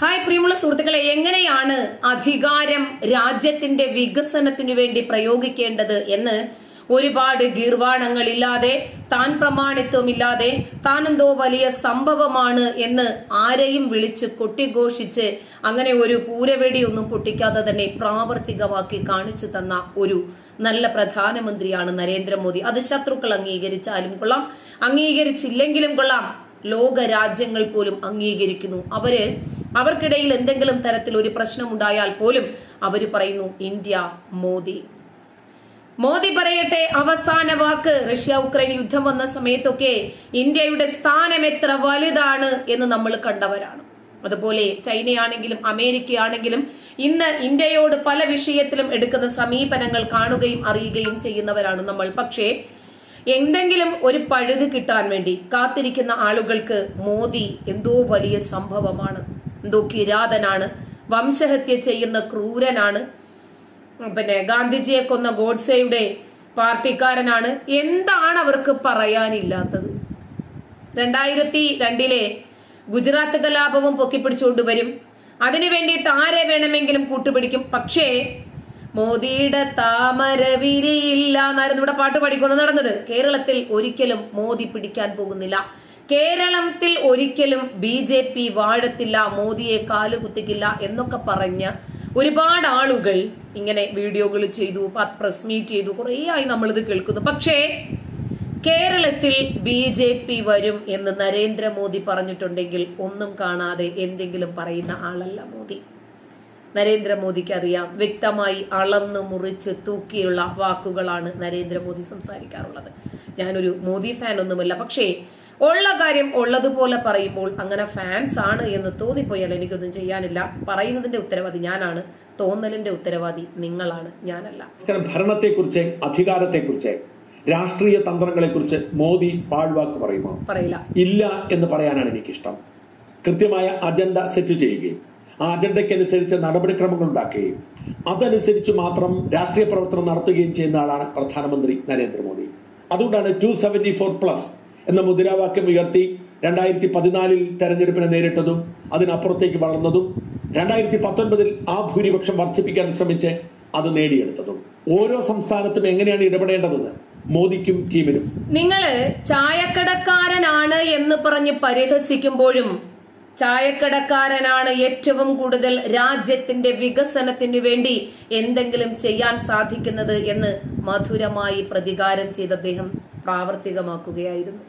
Hi പ്രിയമുള്ള സുഹൃത്തുക്കളെ എങ്ങനെയാണ് അധികാരം രാജ്യത്തിന്റെ വികസനത്തിനു വേണ്ടി പ്രയോഗിക്കേണ്ടത് എന്ന് ഒരുപാട് ഗീർവാണങ്ങളില്ലാതെ താൻ പ്രമാണിത്വമില്ലാതെ താനെന്തോ വലിയ സംഭവമാണ് എന്ന് ആരെയും വിളിച്ച് കൊട്ടിഘോഷിച്ച് അങ്ങനെ ഒരു പൂരവെടിയൊന്നും പൊട്ടിക്കാതെ തന്നെ പ്രാവർത്തികമാക്കി കാണിച്ചു തന്ന ഒരു നല്ല പ്രധാനമന്ത്രിയാണ് നരേന്ദ്രമോദി അത് ശത്രുക്കൾ അംഗീകരിച്ചാലും കൊള്ളാം അംഗീകരിച്ചില്ലെങ്കിലും കൊള്ളാം ലോക രാജ്യങ്ങൾ പോലും അംഗീകരിക്കുന്നു അവര് അവർക്കിടയിൽ എന്തെങ്കിലും തരത്തിൽ ഒരു പ്രശ്നമുണ്ടായാൽ പോലും അവര് പറയുന്നു ഇന്ത്യ മോദി മോദി പറയട്ടെ അവസാന വാക്ക് റഷ്യ ഉക്രൈൻ യുദ്ധം വന്ന സമയത്തൊക്കെ ഇന്ത്യയുടെ സ്ഥാനം എത്ര വലുതാണ് എന്ന് നമ്മൾ കണ്ടവരാണ് അതുപോലെ ചൈനയാണെങ്കിലും അമേരിക്കയാണെങ്കിലും ഇന്ന് ഇന്ത്യയോട് പല വിഷയത്തിലും എടുക്കുന്ന സമീപനങ്ങൾ കാണുകയും അറിയുകയും ചെയ്യുന്നവരാണ് നമ്മൾ പക്ഷേ എന്തെങ്കിലും ഒരു പഴുത് കിട്ടാൻ വേണ്ടി കാത്തിരിക്കുന്ന ആളുകൾക്ക് മോദി എന്തോ വലിയ സംഭവമാണ് എന്തോ കിരാതനാണ് വംശഹത്യ ചെയ്യുന്ന ക്രൂരനാണ് പിന്നെ ഗാന്ധിജിയെ കൊന്ന ഗോഡ്സെയുടെ പാർട്ടിക്കാരനാണ് എന്താണ് അവർക്ക് പറയാനില്ലാത്തത് രണ്ടായിരത്തി രണ്ടിലെ ഗുജറാത്ത് കലാപവും പൊക്കിപ്പിടിച്ചുകൊണ്ട് വരും അതിനു വേണ്ടിയിട്ട് ആരെ വേണമെങ്കിലും കൂട്ടുപിടിക്കും പക്ഷേ മോദിയുടെ താമര വിരിയില്ല എന്നായിരുന്നു ഇവിടെ പാട്ട് പാടിക്കൊണ്ട് നടന്നത് കേരളത്തിൽ ഒരിക്കലും മോദി പിടിക്കാൻ പോകുന്നില്ല കേരളത്തിൽ ഒരിക്കലും ബി ജെ പി വാഴത്തില്ല മോദിയെ കാലുകുത്തിക്കില്ല എന്നൊക്കെ പറഞ്ഞ ഒരുപാട് ആളുകൾ ഇങ്ങനെ വീഡിയോകൾ ചെയ്തു പ്രസ് മീറ്റ് ചെയ്തു കുറേ ആയി നമ്മളിത് കേൾക്കുന്നു പക്ഷേ കേരളത്തിൽ ബി ജെ പി വരും എന്ന് നരേന്ദ്രമോദി പറഞ്ഞിട്ടുണ്ടെങ്കിൽ ഒന്നും കാണാതെ എന്തെങ്കിലും പറയുന്ന ആളല്ല മോദി നരേന്ദ്രമോദിക്ക് അറിയാം വ്യക്തമായി അളന്ന് മുറിച്ച് തൂക്കിയുള്ള വാക്കുകളാണ് നരേന്ദ്രമോദി സംസാരിക്കാറുള്ളത് ഞാനൊരു മോദി ഫാൻ ഒന്നുമല്ല പക്ഷേ ഉള്ള കാര്യം ഉള്ളതുപോലെ പറയുമ്പോൾ അങ്ങനെ ഫാൻസ് ആണ് എന്ന് തോന്നിപ്പോയാൽ എനിക്കൊന്നും ചെയ്യാനില്ല പറയുന്നതിന്റെ ഉത്തരവാദി ഞാനാണ് തോന്നലിന്റെ ഉത്തരവാദി നിങ്ങളാണ് ഞാനല്ല നമസ്കാരം ഭരണത്തെക്കുറിച്ച് അധികാരത്തെക്കുറിച്ച് രാഷ്ട്രീയ തന്ത്രങ്ങളെക്കുറിച്ച് മോദി പാഴ്വാക്ക് പറയുമോ പറയില്ല ഇല്ല എന്ന് പറയാനാണ് എനിക്കിഷ്ടം കൃത്യമായ അജണ്ട സെറ്റ് ചെയ്യുകയും ആ അജണ്ടയ്ക്കനുസരിച്ച് നടപടിക്രമങ്ങൾ ഉണ്ടാക്കുകയും അതനുസരിച്ച് മാത്രം രാഷ്ട്രീയ പ്രവർത്തനം നടത്തുകയും ചെയ്യുന്ന ആളാണ് പ്രധാനമന്ത്രി നരേന്ദ്രമോദി അതുകൊണ്ടാണ് ടു സെവന്റി ഫോർ പ്ലസ് എന്ന മുദ്രാവാക്യം ഉയർത്തി രണ്ടായിരത്തി പതിനാലിൽ തെരഞ്ഞെടുപ്പിനെ നേരിട്ടതും അതിനപ്പുറത്തേക്ക് വളർന്നതും രണ്ടായിരത്തി പത്തൊൻപതിൽ ആ ഭൂരിപക്ഷം വർദ്ധിപ്പിക്കാൻ ശ്രമിച്ച് അത് നേടിയെടുത്തതും ഓരോ സംസ്ഥാനത്തും എങ്ങനെയാണ് ഇടപെടേണ്ടതെന്ന് മോദിക്കും ടീമിനും നിങ്ങള് ചായക്കടക്കാരനാണ് എന്ന് പറഞ്ഞ് പരിഹസിക്കുമ്പോഴും ചായക്കടക്കാരനാണ് ഏറ്റവും കൂടുതൽ രാജ്യത്തിന്റെ വികസനത്തിനു വേണ്ടി എന്തെങ്കിലും ചെയ്യാൻ സാധിക്കുന്നത് എന്ന് മധുരമായി പ്രതികാരം ചെയ്ത അദ്ദേഹം പ്രാവർത്തികമാക്കുകയായിരുന്നു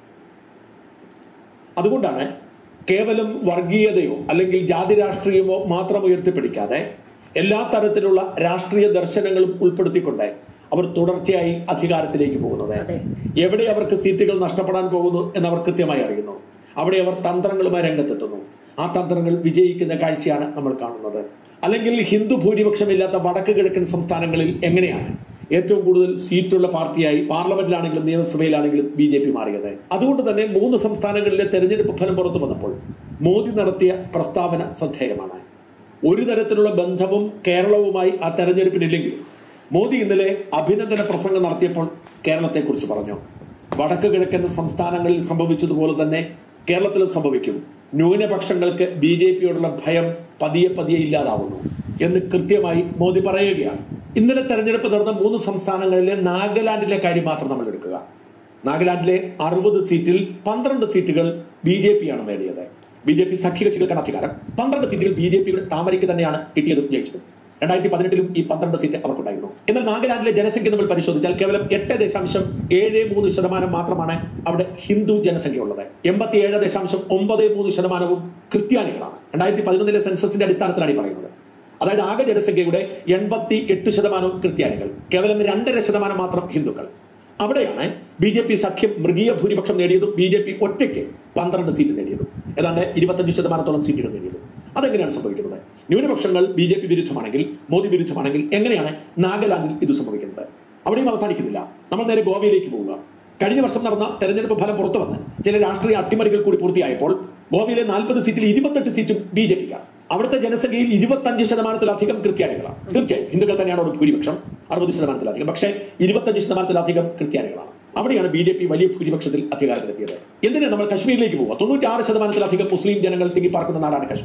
അതുകൊണ്ടാണ് കേവലം വർഗീയതയോ അല്ലെങ്കിൽ ജാതി രാഷ്ട്രീയമോ മാത്രം ഉയർത്തിപ്പിടിക്കാതെ എല്ലാ തരത്തിലുള്ള രാഷ്ട്രീയ ദർശനങ്ങളും ഉൾപ്പെടുത്തിക്കൊണ്ട് അവർ തുടർച്ചയായി അധികാരത്തിലേക്ക് പോകുന്നത് അതെ. എവിടെ അവർക്ക് സീറ്റുകൾ നഷ്ടപ്പെടാൻ പോകുന്നു എന്ന് അവർ കൃത്യമായി അറിയുന്നു അവിടെ അവർ തന്ത്രങ്ങളുമായി രംഗത്തെത്തുന്നു ആ തന്ത്രങ്ങൾ വിജയിക്കുന്ന കാഴ്ചയാണ് നമ്മൾ കാണുന്നത് അല്ലെങ്കിൽ ഹിന്ദു ഭൂരിപക്ഷമില്ലാത്ത വടക്ക് കിഴക്കൻ സംസ്ഥാനങ്ങളിൽ എങ്ങനെയാണ് ഏറ്റവും കൂടുതൽ സീറ്റുള്ള പാർട്ടിയായി പാർലമെന്റിലാണെങ്കിലും നിയമസഭയിലാണെങ്കിലും ബി ജെ പി മാറിയത് അതുകൊണ്ട് തന്നെ മൂന്ന് സംസ്ഥാനങ്ങളിലെ തെരഞ്ഞെടുപ്പ് ഫലം പുറത്തു വന്നപ്പോൾ മോദി നടത്തിയ പ്രസ്താവന ശ്രദ്ധേയമാണ് ഒരു തരത്തിലുള്ള ബന്ധവും കേരളവുമായി ആ തെരഞ്ഞെടുപ്പിനില്ലെങ്കിലും മോദി ഇന്നലെ അഭിനന്ദന പ്രസംഗം നടത്തിയപ്പോൾ കേരളത്തെക്കുറിച്ച് പറഞ്ഞു വടക്ക് കിഴക്കൻ സംസ്ഥാനങ്ങളിൽ സംഭവിച്ചതുപോലെ തന്നെ കേരളത്തിലും സംഭവിക്കും ന്യൂനപക്ഷങ്ങൾക്ക് ബി ജെ പിയോടുള്ള ഭയം പതിയെ പതിയെ ഇല്ലാതാവുന്നു എന്ന് കൃത്യമായി മോദി പറയുകയാണ് ഇന്നലെ തെരഞ്ഞെടുപ്പ് നടന്ന മൂന്ന് സംസ്ഥാനങ്ങളിലെ നാഗാലാൻഡിലെ കാര്യം മാത്രം നമ്മൾ എടുക്കുക നാഗാലാൻഡിലെ അറുപത് സീറ്റിൽ പന്ത്രണ്ട് സീറ്റുകൾ ബി ജെ പി ആണ് നേടിയത് ബി ജെ പി സഖ്യകക്ഷികൾക്കാണ് അധികാരം പന്ത്രണ്ട് സീറ്റുകൾ ബി ജെ പിയുടെ താമരയ്ക്ക് തന്നെയാണ് കിട്ടിയതും ജയിച്ചതും രണ്ടായിരത്തി പതിനെട്ടിലും ഈ പന്ത്രണ്ട് സീറ്റ് അവർക്കുണ്ടായിരുന്നു എന്നാൽ നാഗാലാൻഡിലെ ജനസംഖ്യ നമ്മൾ പരിശോധിച്ചാൽ കേവലം എട്ട് ദശാംശം ഏഴ് മൂന്ന് ശതമാനം മാത്രമാണ് അവിടെ ഹിന്ദു ജനസംഖ്യ ഉള്ളത് എൺപത്തി ഏഴ് ദശാംശം ഒമ്പത് മൂന്ന് ശതമാനവും ക്രിസ്ത്യാനികളാണ് രണ്ടായിരത്തി പതിനൊന്നിലെ സെൻസസിന്റെ അടിസ്ഥാനത്തിലാണ് ഈ പറയുന്നത് അതായത് ആകെ ജനസംഖ്യയുടെ എൺപത്തി എട്ട് ശതമാനവും ക്രിസ്ത്യാനികൾ കേവലം രണ്ടര ശതമാനം മാത്രം ഹിന്ദുക്കൾ അവിടെയാണ് ബി ജെ പി സഖ്യം മൃഗീയ ഭൂരിപക്ഷം നേടിയതും ബി ജെ പി ഒറ്റയ്ക്ക് പന്ത്രണ്ട് സീറ്റ് നേടിയതും ഏതാണ്ട് ഇരുപത്തഞ്ച് ശതമാനത്തോളം സീറ്റുകൾ നേടിയതും അതെങ്ങനെയാണ് സംഭവിക്കുന്നത് ന്യൂനപക്ഷങ്ങൾ ബി ജെ പി വിരുദ്ധമാണെങ്കിൽ മോദി വിരുദ്ധമാണെങ്കിൽ എങ്ങനെയാണ് നാഗാലാൻഡിൽ ഇത് സംഭവിക്കുന്നത് അവിടെയും അവസാനിക്കുന്നില്ല നമ്മൾ നേരെ ഗോവയിലേക്ക് പോവുക കഴിഞ്ഞ വർഷം നടന്ന തെരഞ്ഞെടുപ്പ് ഫലം പുറത്തു വന്ന് ചില രാഷ്ട്രീയ അട്ടിമറികൾ കൂടി പൂർത്തിയായപ്പോൾ ഗോവയിലെ നാൽപ്പത് സീറ്റിൽ ഇരുപത്തെട്ട് സീറ്റും ബി ജെ പിക്കാണ് അവിടുത്തെ ജനസംഖ്യയിൽ ഇരുപത്തഞ്ച് ശതമാനത്തിലധികം ക്രിസ്ത്യാനികളാണ് തീർച്ചയായും ഹിന്ദുക്കൾ തന്നെയാണ് അവിടെ ഭൂരിപക്ഷം അറുപത് ശതമാനത്തിലധികം പക്ഷേ ഇരുപത്തഞ്ച് ശതമാനത്തിലധികം ക്രിസ്ത്യാനികളാണ് അവിടെയാണ് ബി ജെ പി വലിയ ഭൂരിപക്ഷത്തിൽ അധികാരത്തിലെത്തിയത് എന്തിനാ നമ്മൾ കശ്മീരിലേക്ക് പോവുക തൊണ്ണൂറ്റി ആറ് ശതമാനത്തിലധികം മുസ്ലിം ജനങ്ങൾ തിങ്ങിപ്പാർക്കുന്ന നാടാണ് കശ്മീർ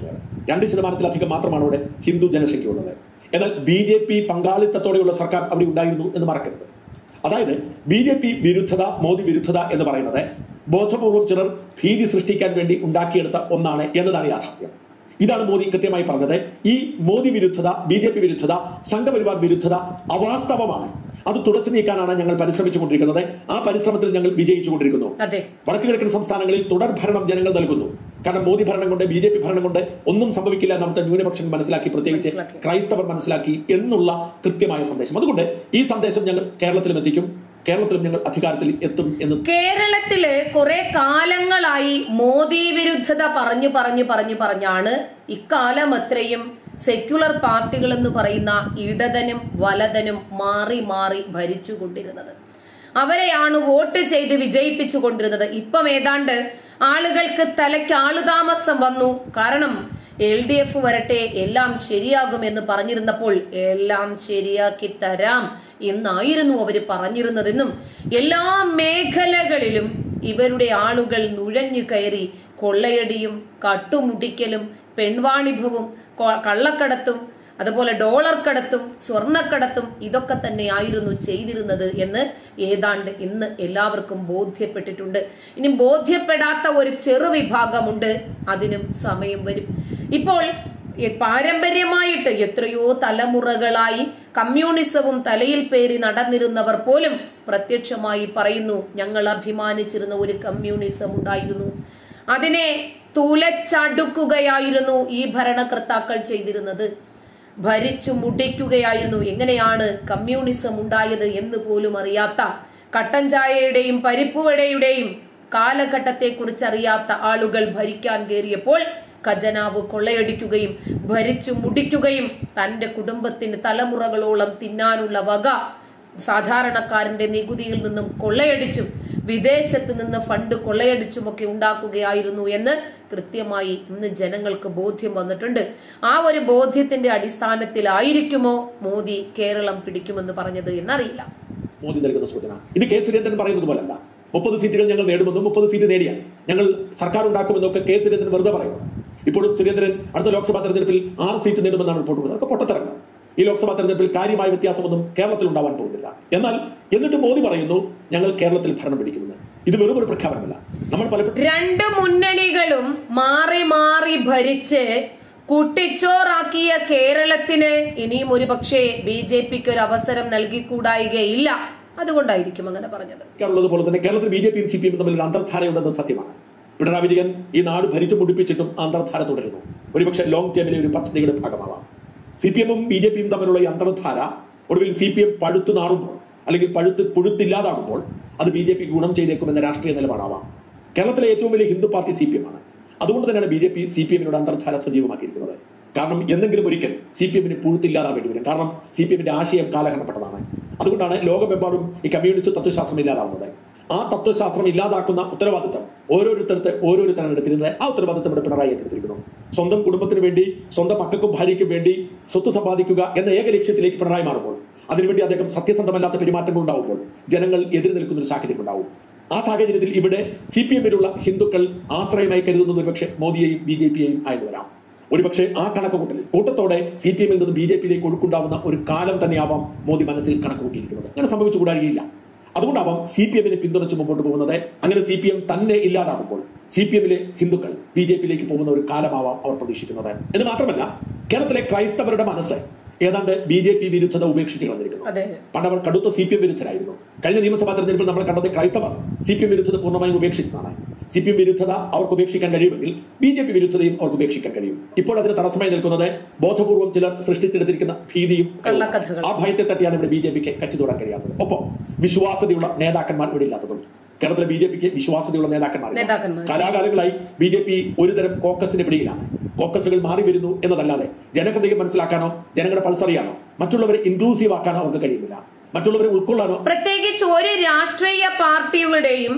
രണ്ട് ശതമാനത്തിലധികം മാത്രമാണ് അവിടെ ഹിന്ദു ജനസംഖ്യ ഉള്ളത് എന്നാൽ ബി ജെ പി പങ്കാളിത്തത്തോടെയുള്ള സർക്കാർ അവിടെ ഉണ്ടായിരുന്നു എന്ന് മറക്കരുത് അതായത് ബി ജെ പി വിരുദ്ധത മോദി വിരുദ്ധത എന്ന് പറയുന്നത് ബോധപൂർവം ചിലർ ഭീതി സൃഷ്ടിക്കാൻ വേണ്ടി ഉണ്ടാക്കിയെടുത്ത ഒന്നാണ് എന്നതാണ് യാഥാർത്ഥ്യം ഇതാണ് മോദി കൃത്യമായി പറഞ്ഞത് ഈ മോദി വിരുദ്ധത ബി ജെ പി വിരുദ്ധത സംഘപരിവാർ വിരുദ്ധത അവാസ്തവമാണ് അത് തുടച്ചു നീക്കാനാണ് ഞങ്ങൾ പരിശ്രമിച്ചുകൊണ്ടിരിക്കുന്നത് ആ പരിശ്രമത്തിൽ ഞങ്ങൾ വിജയിച്ചുകൊണ്ടിരിക്കുന്നു അതെ വടക്കു കിഴക്കൻ സംസ്ഥാനങ്ങളിൽ തുടർ ഭരണം ജനങ്ങൾ നൽകുന്നു കാരണം മോദി ഭരണം കൊണ്ട് ബി ജെ പി ഭരണം കൊണ്ട് ഒന്നും സംഭവിക്കില്ല നമ്മുടെ ന്യൂനപക്ഷം മനസ്സിലാക്കി പ്രത്യേകിച്ച് മനസ്സിലാക്കി. ക്രൈസ്തവർ മനസ്സിലാക്കി എന്നുള്ള കൃത്യമായ സന്ദേശം അതുകൊണ്ട് ഈ സന്ദേശം ഞങ്ങൾ കേരളത്തിലും എത്തിക്കും കേരളത്തിലും ഞങ്ങൾ അധികാരത്തിൽ എത്തും എന്ന് കേരളത്തില് കുറെ കാലങ്ങളായി മോദി വിരുദ്ധത പറഞ്ഞു പറഞ്ഞു പറഞ്ഞു പറഞ്ഞാണ് ഇക്കാലം അത്രയും സെക്യുലർ പാർട്ടികൾ എന്ന് പറയുന്ന ഇടതനും വലതനും മാറി മാറി ഭരിച്ചുകൊണ്ടിരുന്നത് അവരെയാണ് വോട്ട് ചെയ്ത് വിജയിപ്പിച്ചു കൊണ്ടിരുന്നത് ഇപ്പം ഏതാണ്ട് ആളുകൾക്ക് തലയ്ക്ക് ആളുതാമസം വന്നു കാരണം എൽ ഡി എഫ് വരട്ടെ എല്ലാം ശരിയാകുമെന്ന് പറഞ്ഞിരുന്നപ്പോൾ എല്ലാം ശരിയാക്കി തരാം എന്നായിരുന്നു അവർ പറഞ്ഞിരുന്നതെന്നും എല്ലാ മേഖലകളിലും ഇവരുടെ ആളുകൾ നുഴഞ്ഞു കയറി കൊള്ളയടിയും കട്ടുമുട്ടിക്കലും പെൺവാണിഭവും കൊ- കള്ളക്കടത്തും അതുപോലെ ഡോളർ കടത്തും സ്വർണ്ണക്കടത്തും ഇതൊക്കെ തന്നെയായിരുന്നു ചെയ്തിരുന്നത് എന്ന് ഏതാണ്ട് ഇന്ന് എല്ലാവർക്കും ബോധ്യപ്പെട്ടിട്ടുണ്ട് ഇനി ബോധ്യപ്പെടാത്ത ഒരു ചെറു വിഭാഗമുണ്ട് അതിനും സമയം വരും ഇപ്പോൾ ഈ പാരമ്പര്യമായിട്ട് എത്രയോ തലമുറകളായി കമ്മ്യൂണിസവും തലയിൽ പേരി നടന്നിരുന്നവർ പോലും പ്രത്യക്ഷമായി പറയുന്നു ഞങ്ങൾ അഭിമാനിച്ചിരുന്ന ഒരു കമ്മ്യൂണിസം ഉണ്ടായിരുന്നു അതിനെ തുലച്ചടുക്കുകയായിരുന്നു ഈ ഭരണകർത്താക്കൾ ചെയ്തിരുന്നത് ഭരിച്ചു മുടിക്കുകയായിരുന്നു എങ്ങനെയാണ് കമ്മ്യൂണിസം ഉണ്ടായത് എന്ന് പോലും അറിയാത്ത കട്ടൻ ചായയുടെയും പരിപ്പുവടയുടെയും കാലഘട്ടത്തെ കുറിച്ച് അറിയാത്ത ആളുകൾ ഭരിക്കാൻ കയറിയപ്പോൾ ഖജനാവ് കൊള്ളയടിക്കുകയും ഭരിച്ചു മുടിക്കുകയും തന്റെ കുടുംബത്തിന് തലമുറകളോളം തിന്നാനുള്ള വക സാധാരണക്കാരന്റെ നികുതിയിൽ നിന്നും കൊള്ളയടിച്ചും വിദേശത്ത് നിന്ന് ഫണ്ട് കൊള്ളയടിച്ചുമൊക്കെ ഉണ്ടാക്കുകയായിരുന്നു എന്ന് കൃത്യമായി ഇന്ന് ജനങ്ങൾക്ക് ബോധ്യം വന്നിട്ടുണ്ട് ആ ഒരു ബോധ്യത്തിന്റെ അടിസ്ഥാനത്തിലായിരിക്കുമോ മോദി കേരളം പിടിക്കുമെന്ന് പറഞ്ഞത് എന്നറിയില്ല മോദി നൽകുന്ന സൂചന ഇത് കെ സുരേന്ദ്രൻ പറയുന്നത് പോലല്ല മുപ്പത് സീറ്റുകൾ ഞങ്ങൾ നേടുമെന്നും മുപ്പത് സീറ്റ് നേടിയാൽ ഞങ്ങൾ സർക്കാർ ഉണ്ടാക്കുമെന്നും ഒക്കെ കെ സുരേന്ദ്രൻ വെറുതെ പറയുന്നു ഇപ്പോഴും സുരേന്ദ്രൻ അടുത്ത ലോക്സഭാ തെരഞ്ഞെടുപ്പിൽ ആറ് സീറ്റ് നേടുമെന്നാണ് റിപ്പോർട്ട് കൊടുക്കുന്നത് അതൊക്കെ പൊട്ടത്തിറങ്ങും ഈ ലോക്സഭാ തെരഞ്ഞെടുപ്പിൽ കാര്യമായ വ്യത്യാസമൊന്നും കേരളത്തിൽ ഉണ്ടാവാൻ പോകുന്നില്ല എന്നാൽ എന്നിട്ട് മോദി പറയുന്നു ഞങ്ങൾ കേരളത്തിൽ ഭരണം പിടിക്കുമെന്ന് ഇത് വെറും ഒരു പ്രഖ്യാപനമല്ല നമ്മൾ പലപ്പോഴും രണ്ട് മുന്നണികളും മാറി മാറി ഭരിച്ച് കുട്ടിച്ചോറാക്കിയ കേരളത്തിന് ഇനിയും ഒരു പക്ഷേ ബി ജെ പിക്ക് ഒരു അവസരം നൽകിക്കൂടായികയില്ല അതുകൊണ്ടായിരിക്കും അങ്ങനെ പറഞ്ഞത് ഉള്ളത് പോലെ തന്നെ കേരളത്തിൽ ബി ജെ പിയും സി പി എമ്മും തമ്മിൽ ഒരു അന്തർധാരയുണ്ടെന്ന് സത്യമാണ് പിണറായി വിജയൻ ഈ നാട് ഭരിച്ചു മുടിപ്പിച്ചിട്ടും ആ അന്തർധാര തുടരുന്നു ഒരുപക്ഷെ ലോങ് ടേമിലെ ഒരു പദ്ധതിയുടെ ഭാഗമാവാം സി പി എമ്മും ബി ജെ പിയും തമ്മിലുള്ള ഈ അന്തർധാര ഒടുവിൽ സി പി എം പഴുത്തു നാറുമ്പോൾ അല്ലെങ്കിൽ പഴുത്ത് പുഴുത്തില്ലാതാകുമ്പോൾ അത് ബി ജെ പി ഗുണം ചെയ്തേക്കുമെന്ന രാഷ്ട്രീയ നിലപാടാവാം കേരളത്തിലെ ഏറ്റവും വലിയ Hindu party C P M ആണ് അതുകൊണ്ട് തന്നെയാണ് B J P C P എമ്മിനോട് അന്തർധാര സജീവമാക്കിയിരിക്കുന്നത് കാരണം എന്തെങ്കിലും ഒരിക്കൽ സി പി എമ്മിന് പൂഴ്ത്തില്ലാതാവേണ്ടി വരും കാരണം സി പി എമ്മിന്റെ ആശയം കാലഹരണപ്പെട്ടതാണ് അതുകൊണ്ടാണ് ലോകമെമ്പാടും ഈ കമ്മ്യൂണിസ്റ്റ് തത്വശാസ്ത്രം ഇല്ലാതാവുന്നത് ആ തത്വശാസ്ത്രം ഇല്ലാതാക്കുന്ന ഉത്തരവാദിത്തം ഓരോരുത്തരത്തെ ഓരോരുത്തരാണ് എടുത്തിരുന്നത് ആ ഉത്തരവാദിത്തം ഇവിടെ പിണറായി ഏറ്റെടുത്തിരിക്കുന്നു സ്വന്തം കുടുംബത്തിന് വേണ്ടി സ്വന്തം മക്കൾക്കും ഭാര്യയ്ക്കും വേണ്ടി സ്വത്ത് സമ്പാദിക്കുക എന്ന ഏക ലക്ഷ്യത്തിലേക്ക് പിണറായി മാറുമ്പോൾ അതിനുവേണ്ടി അദ്ദേഹം സത്യസന്ധമല്ലാത്ത പെരുമാറ്റങ്ങൾ ഉണ്ടാവുമ്പോൾ ജനങ്ങൾ എതിര് നിൽക്കുന്ന ഒരു സാഹചര്യം ഉണ്ടാവും ആ സാഹചര്യത്തിൽ ഇവിടെ സി പി എമ്മിലുള്ള ഹിന്ദുക്കൾ ആശ്രയമായി കരുതുന്നത് ഒരുപക്ഷെ മോദിയെയും ബി ജെ പിയെയും ആയെന്ന് വരാം ഒരുപക്ഷെ ആ കണക്ക് കൂട്ടൽ കൂട്ടത്തോടെ സി പി എമ്മിൽ നിന്ന് ബി ജെ പിയിലേക്ക് ഒഴുക്കുണ്ടാവുന്ന ഒരു കാലം തന്നെയാവാം മോദി മനസ്സിൽ കണക്ക് കൂട്ടിയിരിക്കുന്നത് അങ്ങനെ സംഭവിച്ചു കൂടായികയില്ല അതുകൊണ്ടാവാം സി പി എമ്മിനെ പിന്തുണച്ച് മുമ്പോട്ട് പോകുന്നത് അങ്ങനെ സി പി എം തന്നെ ഇല്ലാതാകുമ്പോൾ സി പി എമ്മിലെ ഹിന്ദുക്കൾ ബി ജെ പിയിലേക്ക് പോകുന്ന ഒരു കാലമാവാം അവർ പ്രതീക്ഷിക്കുന്നത് എന്ന് മാത്രമല്ല കേരളത്തിലെ ക്രൈസ്തവരുടെ മനസ്സ് ഏതാണ്ട് ബി ജെ പി വിരുദ്ധത ഉപേക്ഷിച്ച് കളഞ്ഞിരിക്കുന്നു അതെ പണ്ട് അവർ കടുത്ത സി പി എം വിരുദ്ധരായിരുന്നു കഴിഞ്ഞ നിയമസഭാ തെരഞ്ഞെടുപ്പിൽ നമ്മൾ കണ്ടത് ക്രൈസ്തവർ സി പി എം വിരുദ്ധത പൂർണ്ണമായും ഉപേക്ഷിച്ചതാണ് സി പി എം വിരുദ്ധത അവർക്ക് ഉപേക്ഷിക്കാൻ കഴിയുമെങ്കിൽ ബി ജെ പി വിരുദ്ധതയും അവർക്ക് ഉപേക്ഷിക്കാൻ കഴിയും ഇപ്പോൾ അതിന് തടസ്സമായി നിൽക്കുന്നത് ബോധപൂർവം ചിലർ സൃഷ്ടിച്ചെടുത്തിരിക്കുന്ന ഭീതിയും കള്ളക്കഥകൾ. ആ ഭയത്തെ തട്ടിയാണ് ഇവിടെ ബി ജെ പിക്ക് കച്ചിത്തോടാൻ കഴിയാത്തത് ഒപ്പം വിശ്വാസതയുള്ള നേതാക്കന്മാർ ഇവിടെ ഇല്ലാത്തതും കേരളത്തിലെ ബി ജെ പിക്ക് വിശ്വാസതയുള്ള നേതാക്കന്മാർ ഇല്ല. നേതാക്കന്മാർ. കാലാകാലങ്ങളായി ബി ജെ പി ഒരുതരം കോക്കസിന്റെ പിടിയിലാണ് കോക്കസുകൾ മാറി വരുന്നു എന്നതല്ലാതെ ജനഹൃദയം മനസ്സിലാക്കാനോ ജനങ്ങളുടെ പൾസ് അറിയാനോ മറ്റുള്ളവരെ ഇൻക്ലൂസീവ് ആക്കാനോ അവർക്ക് കഴിയുന്നില്ല മറ്റുള്ളവരെ ഉൾക്കൊള്ളാനോ പ്രത്യേകിച്ച് ഒരു രാഷ്ട്രീയ പാർട്ടിയുടെയും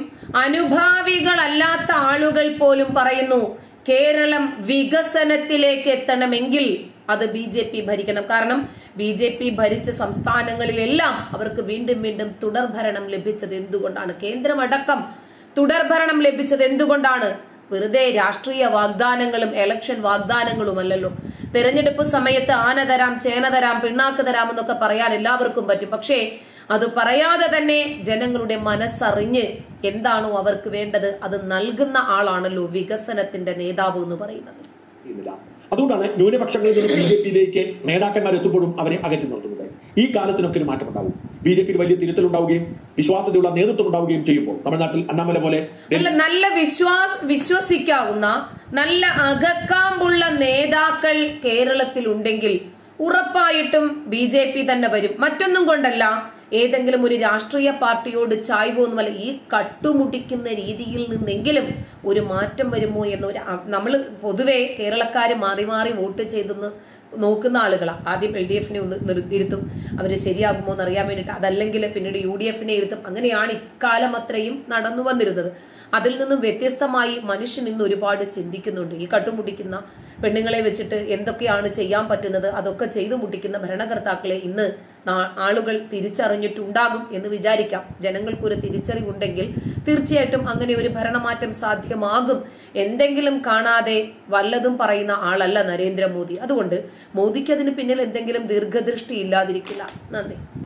അനുഭാവികളല്ലാത്ത ആളുകൾ പോലും പറയുന്നു കേരളം വികസനത്തിലേക്ക് എത്തണമെങ്കിൽ അത് ബി ജെ പി ഭരിക്കണം കാരണം ബി ജെ പി ഭരിച്ച സംസ്ഥാനങ്ങളിലെല്ലാം അവർക്ക് വീണ്ടും വീണ്ടും തുടർഭരണം ലഭിച്ചത് എന്തുകൊണ്ടാണ് കേന്ദ്രമടക്കം തുടർഭരണം ലഭിച്ചത് എന്തുകൊണ്ടാണ് വെറുതെ രാഷ്ട്രീയ വാഗ്ദാനങ്ങളും എലക്ഷൻ വാഗ്ദാനങ്ങളുമല്ലല്ലോ തെരഞ്ഞെടുപ്പ് സമയത്ത് ആന തരാം ചേന തരാം പിണ്ണാക്ക് തരാം എന്നൊക്കെ പറയാൻ എല്ലാവർക്കും പറ്റും പക്ഷേ അത് പറയാതെ തന്നെ ജനങ്ങളുടെ മനസ്സറിഞ്ഞ് എന്താണോ അവർക്ക് വേണ്ടത് അത് നൽകുന്ന ആളാണല്ലോ വികസനത്തിന്റെ നേതാവ് എന്ന് പറയുന്നത് ചെയ്യുന്നില്ല അതുകൊണ്ടാണ് ന്യൂനപക്ഷങ്ങളിൽ നിന്ന് ബി ജെ പിയിലേക്ക് നേതാക്കന്മാർ എത്തുമ്പോഴും അവരെ അകറ്റി നിർത്തുന്നത് ഈ കാലത്തിനൊക്കെ ഒരു മാറ്റമുണ്ടാവും ബി ജെ പിയിൽ വലിയ തിരുത്തലുണ്ടാവുകയും വിശ്വാസതയുള്ള നേതൃത്വം ഉണ്ടാവുകയും ചെയ്യുമ്പോൾ തമിഴ്നാട്ടിൽ അണ്ണാമല പോലെ നല്ല നല്ല വിശ്വാസ് വിശ്വസിക്കാവുന്ന നല്ല അകക്കാമ്പുള്ള നേതാക്കൾ കേരളത്തിൽ ഉണ്ടെങ്കിൽ ഉറപ്പായിട്ടും ബി ജെ പി തന്നെ വരും മറ്റൊന്നും കൊണ്ടല്ല ഏതെങ്കിലും ഒരു രാഷ്ട്രീയ പാർട്ടിയോട് ചായ്വൊന്നുമല്ല ഈ കട്ടുമുട്ടിക്കുന്ന രീതിയിൽ നിന്നെങ്കിലും ഒരു മാറ്റം വരുമോ എന്നൊരു നമ്മൾ പൊതുവെ കേരളക്കാര് മാറി മാറി വോട്ട് ചെയ്തെന്ന് നോക്കുന്ന ആളുകളാണ് ആദ്യം എൽ ഡി എഫിനെ ഒന്ന് നിർ- ഇരുത്തും അവർ ശരിയാകുമോ എന്ന് അറിയാൻ വേണ്ടിയിട്ട് അതല്ലെങ്കിൽ പിന്നീട് യു ഡി എഫിനെ ഇരുത്തും അങ്ങനെയാണ് ഇക്കാലം അത്രയും നടന്നു വന്നിരുന്നത് അതിൽ നിന്നും വ്യത്യസ്തമായി മനുഷ്യൻ ഇന്ന് ഒരുപാട് ചിന്തിക്കുന്നുണ്ട് ഈ കട്ടുമുട്ടിക്കുന്ന പെണ്ണുങ്ങളെ വെച്ചിട്ട് എന്തൊക്കെയാണ് ചെയ്യാൻ പറ്റുന്നത് അതൊക്കെ ചെയ്തു മുട്ടിക്കുന്ന ഭരണകർത്താക്കളെ ഇന്ന് നാ- ആളുകൾ തിരിച്ചറിഞ്ഞിട്ടുണ്ടാകും എന്ന് വിചാരിക്കാം ജനങ്ങൾക്കൊരു തിരിച്ചറിവുണ്ടെങ്കിൽ തീർച്ചയായിട്ടും അങ്ങനെ ഒരു ഭരണമാറ്റം സാധ്യമാകും എന്തെങ്കിലും കാണാതെ വല്ലതും പറയുന്ന ആളല്ല നരേന്ദ്രമോദി അതുകൊണ്ട് മോദിക്ക് അതിന് പിന്നിൽ എന്തെങ്കിലും ദീർഘദൃഷ്ടി ഇല്ലാതിരിക്കില്ല നന്ദി